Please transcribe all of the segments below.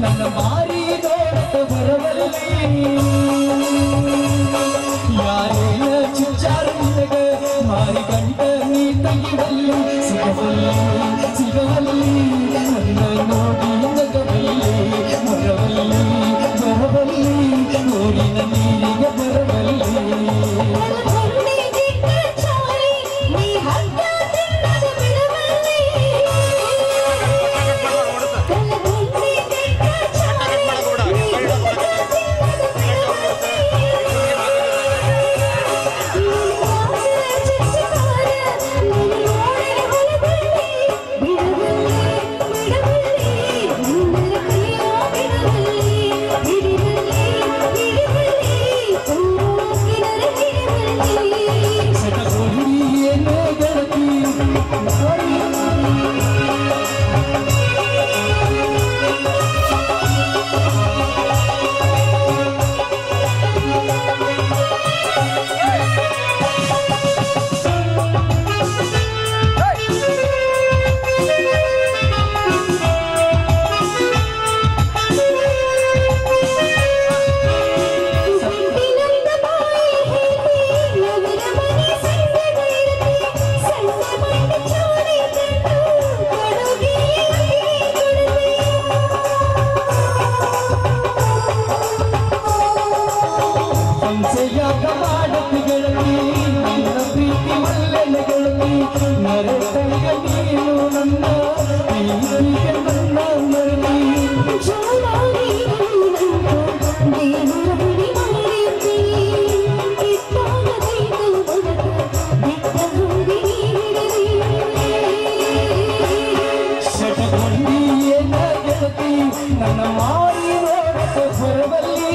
ನನ್ನ ಮಾರಿ ನೋಡತ ಬರವಲ್ಲಿ ಯಾರೇನ ಚುಚ್ಚಾರ ನಿನಗ ಮಾರಿ ಗಂಟ ನೀ ತೆಗಿವಲ್ಲಿ ಸಿಗವಲ್ಲಿ ಸಿಗವಲ್ಲಿ ನನ್ನ ನೋಡಿ ನಗವಲ್ಲಿ ಬರವಲ್ಲಿ ಬರವಲ್ಲಿ ಊರಿನ ನೀರಿಗೆ ಬರವಲ್ಲಿ ಸಟಗೊಂಡಿ ಏನೇ ಗೆಳತಿ ಸಂಸೆಯಾಗ ಮಾಡತಿ ಗೆಳತಿ ನನ್ನ ಪ್ರೀತಿ ಮಲ್ಲನ ಗೆಳತಿ ಮರೆತಂಗ ನೀನು ನನ್ನ ಪ್ರೀತಿಗೆ ನನ್ನ ಮರಳಿ ಶಟಗೊಂಡಿ ಏನ ಗೆಳತಿ ನನ್ನ ಮಾರಿ ನೋಡತ ಬರವಲ್ಲಿ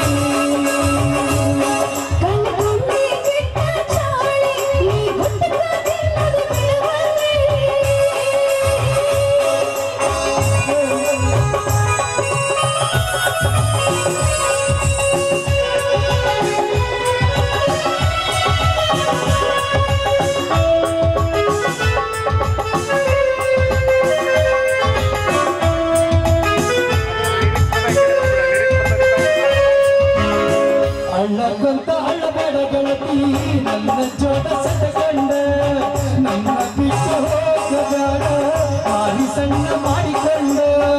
ಅಳ್ಳಕ್ಕಂತ ಅಳ್ಳಬೇಡ ಗೆಳತಿ ನನ್ನ ಜೋಡ ಸಟಗಂಡ ನನ್ನ ಬಿಟ್ಟು ಹೋಗಬೇಡ ಮಾರಿ ಸಣ್ಣ ಮಾಡಿಕೊಂಡ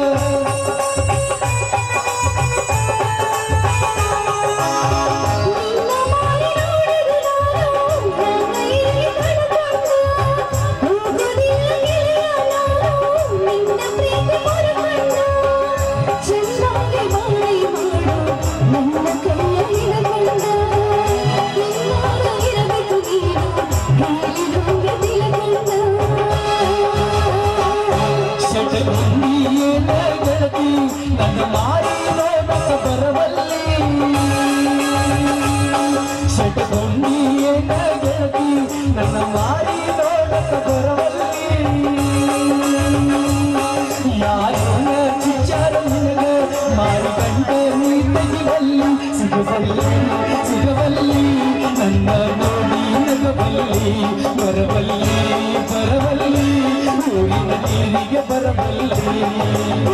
ಶಟಗೊಂಡಿ ಏನ ಗೆಳತಿ ನನ್ನ ಮಾರಿ ನೋಡಕ ಬರವಲ್ಲಿ ಶಟಗೊಂಡಿ ಏನ ಗೆಳತಿ ನನ್ನ ಮಾರಿ ನೋಡಕ ಬರವಲ್ಲಿ ಯಾರನ್ನ ಚಿಚ್ಚಾರ ನಿನಗ ಮಾರಿ ಗಂಟ ನೀ ತೆಗಿವಲ್ಲಿ ಸಿಗವಲ್ಲಿ ಸಿಗವಲ್ಲಿ ನನ್ನ ನೋಡಿ ನಗವಲ್ಲಿ ಬರವಲ್ಲಿ ಬರವಲ್ಲಿ ಊರಿನ ನೀರಿಗೆ ಬರವಲ್ಲಿ